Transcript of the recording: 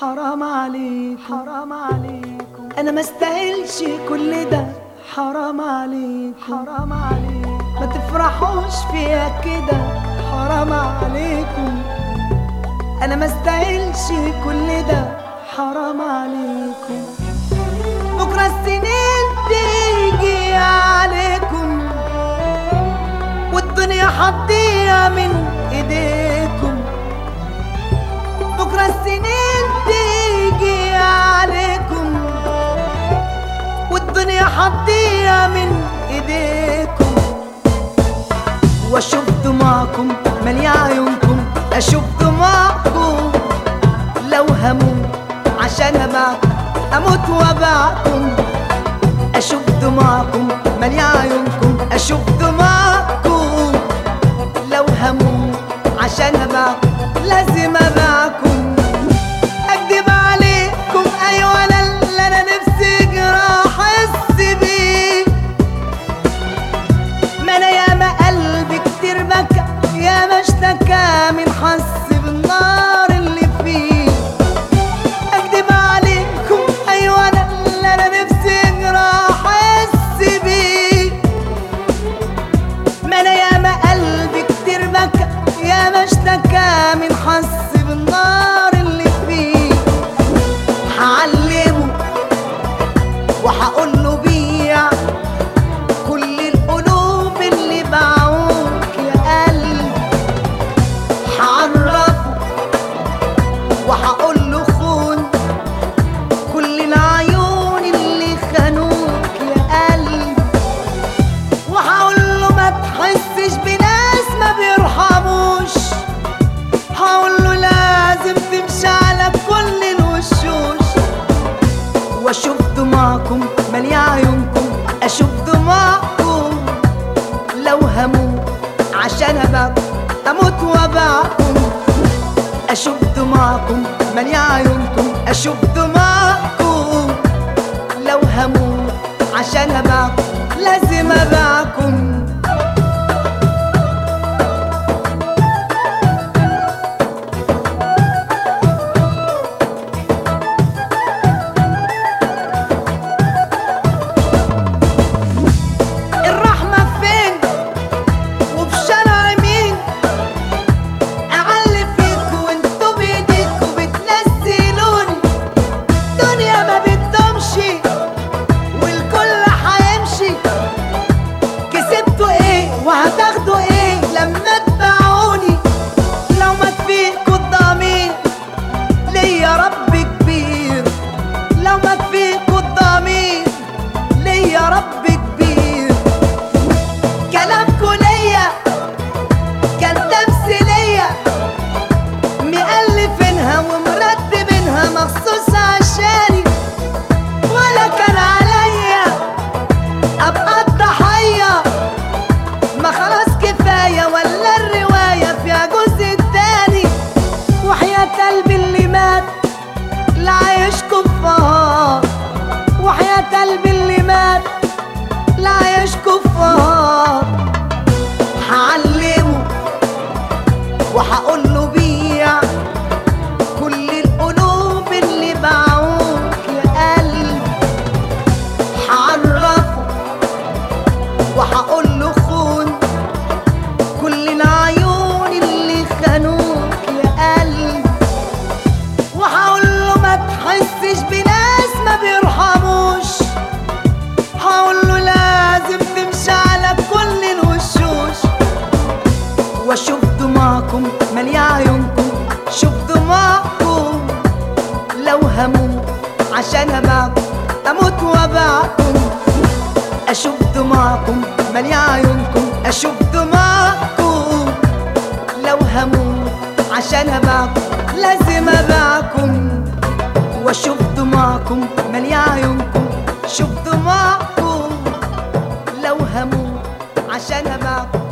حرام عليك حرام عليكم انا ما استاهلش كل ده حرام عليك حرام عليك ما تفرحوش فيها كده حرام عليكم انا ما استاهلش كل ده حرام عليكم بكره السنين تيجي عليكم والدنيا هتضيع من ايديكم بكره السنين تيجي عليكم والدنيا هتضيع من ايديكم واشوف دموعكم مالية عيونكم اشوف دموعكم لو هموت عشان ابعكم اموت وابعكم اشوف دموعكم مالية عيونكم اشوف دموعكم لو هموت عشان ابعكم لازم ابعكم اكدب عليكم ايوه انا اللي انا نفسي اجرى احس بيه ما انا ياما قلبي كتير بكى ياما اشتكى من حس بالنار اللي فيه اكدب عليكم ايوه انا اللي انا نفسي اجرى احس بيه ما انا ياما قلبي كتير بكى ياما اشتكى من حس بالنار اللي فيه هعلمه وهقول له بيع كل القلوب اللي باعوك يا قلبي هعرفه وهقول له خون كل العيون اللي خانوك يا قلبي وهقول له ما تحسش بناس ما بيرحموش هقول له لازم تمشي على كل الوشوش واشوف دموعكم مالية عيونكم اشوف دموعكم لو هموت عشان ابعكم اموت وابعكم اشوف دموعكم مالية عيونكم اشوف دموعكم لو هموت عشان ابعكم لازم ابعكم الرحمة فين وفي شارع مين أعلي فيكوا وانتوا بإيديكوا بتنزلوني دنيا ما بتدومشي والكل هيمشي كسبتوا ايه وهتاخدوا ايه لما تباعوني لو مات فيكوا الضمير ليا رب كبير لو مات فيكوا الضمير ليا رب كبير كلامكوا ليا كان تمثيلية مألفينها ومرتبينها مخصوص عشاني ولا كان عليا ابقى الضحية ما خلاص كفاية ولا الرواية فيها جزء تاني وحياة قلبي اللي مات لا عايشكم فهار وحياة قلبي اللي مات لا عايشكم فهار هعلمه وهقول له بيع كل القلوب اللي باعوك يا قلبي هعرفه وهقول له خون كل العيون اللي خانوك يا قلبي وهقول له ما تحسش بناس ما بيرحموش هقول له لازم تمشي على كل الوشوش واشوف دموعكم مالية عيونكم شوف دموعكم لو هموت عشان ابعكم اموت وابعكم اشوف دموعكم مالية عيونكم اشوف دموعكم لو هموت عشان ابعكم لازم ابعكم واشوف دموعكم مالية عيونكم شوف دموعكم لو هموت عشان ابعكم